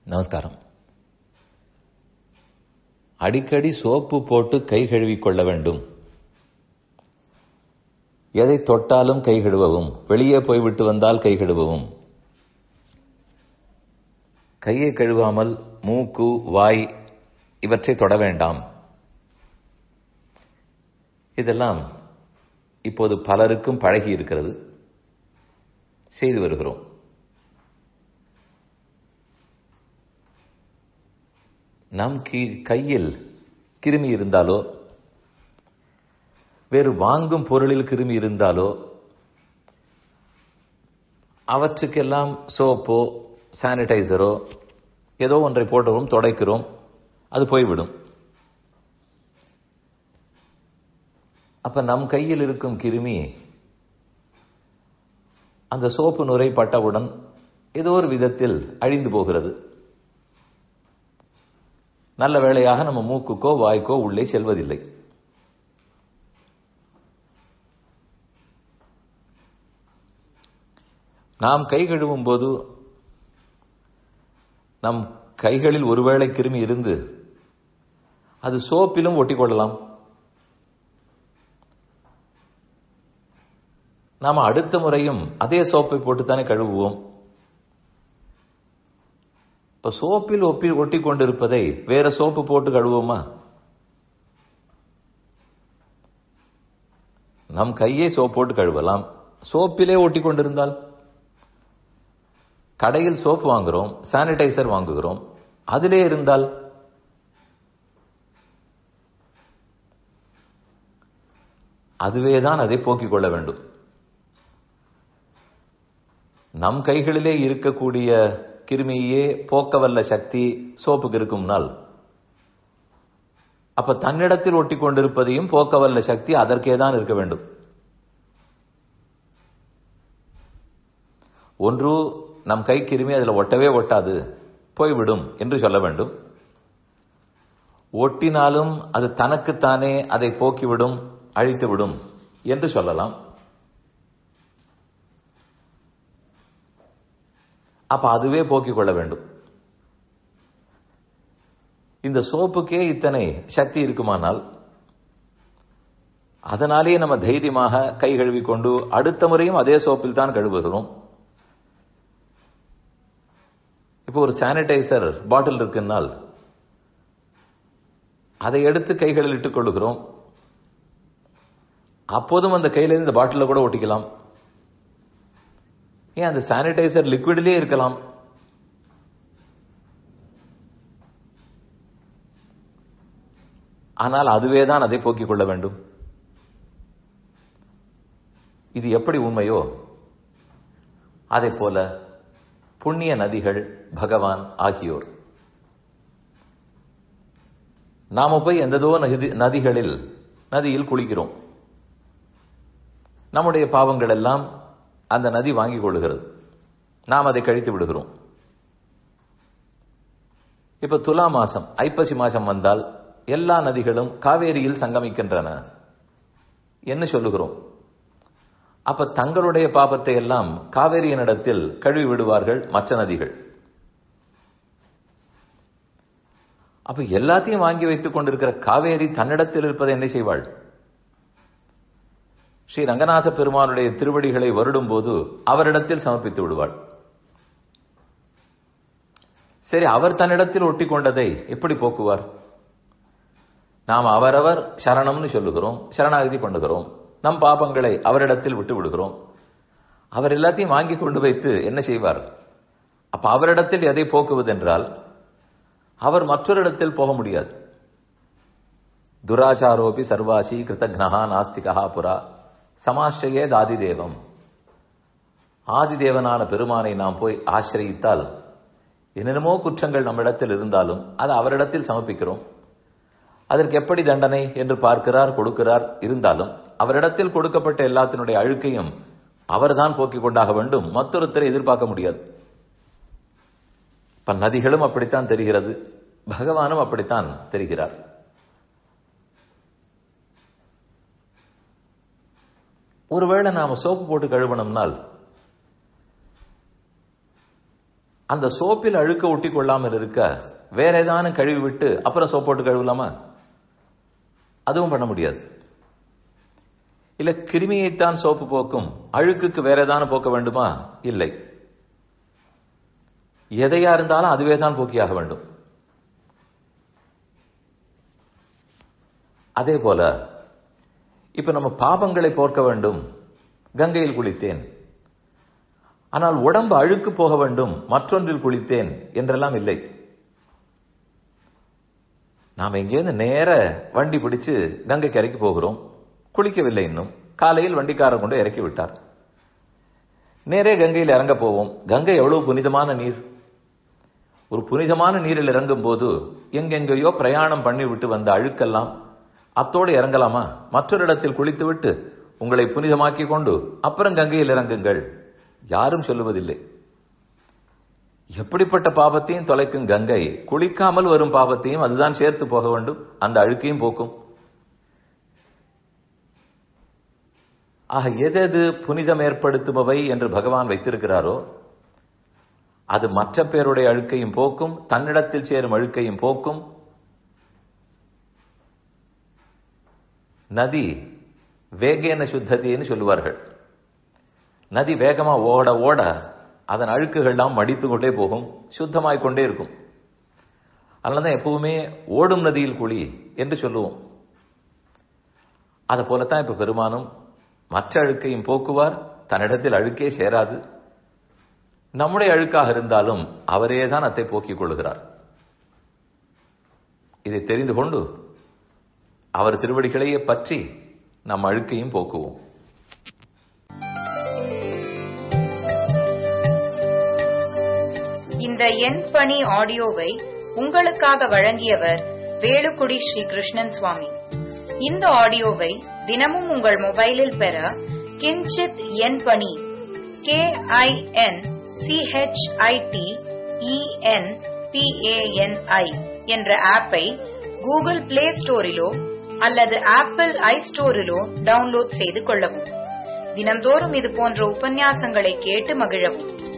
நமஸ்காரம் அடிக்கடி சோப்பு போட்டு கை கழுவிக் கொள்ள வேண்டும் எதை தொட்டாலும் கை கழுவவும் வெளியே போய்விட்டு வந்தால் கை கழுவவும் கையை கழுவாமல் மூக்கு வாய் இவற்றை தொட வேண்டாம் இதெல்லாம் இப்போது பலருக்கும் பழகி இருக்கிறது செய்து வருகிறோம் நம் கையில் கிருமி இருந்தாலோ வேறு வாங்கும் பொருளில் கிருமி இருந்தாலோ அவற்றுக்கெல்லாம் சோப்போ சானிடைசரோ ஏதோ ஒன்றை போடுறோம் துடைக்கிறோம் அது போய்விடும் அப்ப நம் கையில் இருக்கும் கிருமி அந்த சோப்பு நுரை பட்டவுடன் ஏதோ ஒரு விதத்தில் அழிந்து போகிறது நல்ல வேளையாக நம்ம மூக்குக்கோ வாய்க்கோ உள்ளே செல்வதில்லை நாம் கை கழுவும் போது நம் கைகளில் ஒருவேளை கிருமி இருந்து அது சோப்பிலும் ஒட்டிக்கொள்ளலாம் நாம் அடுத்த முறையும் அதே சோப்பை போட்டுத்தானே கழுவுவோம் இப்ப சோப்பில் ஒப்பி ஒட்டி கொண்டிருப்பதை வேற சோப்பு போட்டு கழுவோமா நம் கையை சோப் போட்டு கழுவலாம் சோப்பிலே ஒட்டி கொண்டிருந்தால் கடையில் சோப்பு வாங்குறோம் சானிடைசர் வாங்குகிறோம் அதிலே இருந்தால் அதுவேதான் அதை போக்கிக் கொள்ள வேண்டும் நம் கைகளிலே இருக்கக்கூடிய கிருமியே போக்க வல்ல சக்தி சோப்புக்கு இருக்கும்னால் அப்ப தன்னிடத்தில் ஒட்டி கொண்டிருப்பதையும் போக்க வல்ல சக்தி அதற்கே தான் இருக்க வேண்டும் ஒன்று நம் கை கிருமி அதில் ஒட்டவே ஒட்டாது போய்விடும் என்று சொல்ல வேண்டும் ஒட்டினாலும் அது தனக்குத்தானே அதை போக்கிவிடும் அழித்துவிடும் என்று சொல்லலாம் அப்ப அதுவே போக்கிக் கொள்ள வேண்டும் இந்த சோப்புக்கே இத்தனை சக்தி இருக்குமானால் அதனாலேயே நம்ம தைரியமாக கை கழுவி கொண்டு அடுத்த முறையும் அதே சோப்பில் தான் கழுவுகிறோம் இப்போ ஒரு சானிடைசர் பாட்டில் இருக்குன்னால் அதை எடுத்து கைகளில் இட்டுக் கொள்ளுகிறோம் அப்போதும் அந்த கையில இந்த பாட்டில கூட ஒட்டிக்கலாம் ஏன் அந்த சானிடைசர் லிக்விட்லயே இருக்கலாம் ஆனால் அதுவே தான் அதை போக்கிக் கொள்ள வேண்டும் இது எப்படி உண்மையோ அதை போல புண்ணிய நதிகள் பகவான் ஆகியோர் நாம போய் எந்ததோ நதிகளில் நதியில் குளிக்கிறோம் நம்முடைய பாவங்கள் எல்லாம் அந்த நதி வாங்கிக் கொள்ளுகிறது நாம் அதை கழித்து விடுகிறோம் இப்ப துலா மாசம் ஐப்பசி மாசம் வந்தால் எல்லா நதிகளும் காவேரியில் சங்கமிக்கின்றன என்ன சொல்லுகிறோம் அப்ப தங்களுடைய பாபத்தை எல்லாம் காவேரியினிடத்தில் கழுவி விடுவார்கள் மற்ற நதிகள் அப்ப எல்லாத்தையும் வாங்கி வைத்துக் கொண்டிருக்கிற காவேரி தன்னிடத்தில் இருப்பதை என்ன செய்வாள் ஸ்ரீ ரங்கநாத பெருமானுடைய திருவடிகளை வருடும் போது அவரிடத்தில் சமர்ப்பித்து விடுவாள் சரி அவர் தன்னிடத்தில் ஒட்டி கொண்டதை எப்படி போக்குவார் நாம் அவரவர் சரணம்னு சொல்லுகிறோம் சரணாகதி பண்ணுகிறோம் நம் பாபங்களை அவரிடத்தில் விட்டு விடுகிறோம் அவர் எல்லாத்தையும் வாங்கி கொண்டு வைத்து என்ன செய்வார் அப்ப அவரிடத்தில் எதை போக்குவதென்றால் அவர் மற்றொரு இடத்தில் போக முடியாது துராச்சாரோபி சர்வாசி கிருத்தக்னஹா நாஸ்திகா புரா சமாசிரியேத் ஆதிதேவம் ஆதிதேவனான பெருமானை நாம் போய் ஆசிரியித்தால் என்னென்னமோ குற்றங்கள் நம்மிடத்தில் இருந்தாலும் அதை அவரிடத்தில் சமர்ப்பிக்கிறோம் அதற்கு எப்படி தண்டனை என்று பார்க்கிறார் கொடுக்கிறார் இருந்தாலும் அவரிடத்தில் கொடுக்கப்பட்ட எல்லாத்தினுடைய அழுக்கையும் அவர்தான் போக்கிக் கொண்டாக வேண்டும் மற்றொருத்தரை எதிர்பார்க்க முடியாது இப்ப நதிகளும் அப்படித்தான் தெரிகிறது பகவானும் அப்படித்தான் தெரிகிறார் ஒருவேளை நாம சோப்பு போட்டு கழுவணும்னால் அந்த சோப்பில் அழுக்க ஒட்டி கொள்ளாமல் இருக்க வேற ஏதானும் கழுவி விட்டு அப்புறம் சோப் போட்டு கழுவலாமா அதுவும் பண்ண முடியாது இல்ல கிருமியைத்தான் சோப்பு போக்கும் அழுக்குக்கு வேற ஏதானும் போக்க வேண்டுமா இல்லை எதையா இருந்தாலும் அதுவே தான் போக்கியாக வேண்டும் அதே போல இப்ப நம்ம பாபங்களை போக்க வேண்டும் கங்கையில் குளித்தேன் ஆனால் உடம்பு அழுக்கு போக வேண்டும் மற்றொன்றில் குளித்தேன் என்றெல்லாம் இல்லை நாம் இங்கேருந்து நேர வண்டி பிடிச்சு கங்கை கரைக்கு போகிறோம் குளிக்கவில்லை இன்னும் காலையில் வண்டிக்காரர் கொண்டு இறக்கி விட்டார் நேரே கங்கையில் இறங்க போவோம் கங்கை எவ்வளவு புனிதமான நீர் ஒரு புனிதமான நீரில் இறங்கும் போது எங்கெங்கேயோ பிரயாணம் பண்ணி விட்டு வந்த அழுக்கெல்லாம் அத்தோடு இறங்கலாமா மற்றொரு இடத்தில் குளித்து விட்டு உங்களை புனிதமாக்கி கொண்டு அப்புறம் கங்கையில் இறங்குங்கள் யாரும் சொல்லுவதில்லை எப்படிப்பட்ட பாபத்தையும் தொலைக்கும் கங்கை குளிக்காமல் வரும் பாபத்தையும் அதுதான் சேர்த்து போக வேண்டும் அந்த அழுக்கையும் போக்கும் ஆக எதெது புனிதம் ஏற்படுத்துபவை என்று பகவான் வைத்திருக்கிறாரோ அது மற்ற பேருடைய அழுக்கையும் போக்கும் தன்னிடத்தில் சேரும் அழுக்கையும் போக்கும் நதி வேகேன சுத்தத்தின்னு சொல்லுவார்கள் நதி வேகமா ஓட ஓட அதன் அழுக்குகள்லாம் மடித்து கொண்டே போகும் சுத்தமாய் கொண்டே இருக்கும் அதனாலதான் எப்பவுமே ஓடும் நதியில் குழி என்று சொல்லுவோம் அதை போலத்தான் இப்ப பெருமானும் மற்ற அழுக்கையும் போக்குவார் தன்னிடத்தில் அழுக்கே சேராது நம்முடைய அழுக்காக இருந்தாலும் அவரே தான் அத்தை போக்கிக் கொள்கிறார் இதை தெரிந்து கொண்டு அவர் திருவடிகளையே பற்றி நம் அழுக்கையும் போக்குவோம் இந்த எண் பணி ஆடியோவை உங்களுக்காக வழங்கியவர் வேலுக்குடி ஸ்ரீ கிருஷ்ணன் சுவாமி இந்த ஆடியோவை தினமும் உங்கள் மொபைலில் பெற கிஞ்சித் எண் பணி கே ஐ என் சிஹெச்ஐடி இஎன் பிஏஎன்ஐ என்ற ஆப்பை கூகுள் பிளே ஸ்டோரிலோ அல்லது ஆப்பிள் ஐ ஸ்டோரிலோ டவுன்லோட் செய்து கொள்ளவும் தினம்தோறும் இது போன்ற உபன்யாசங்களை கேட்டு மகிழவும்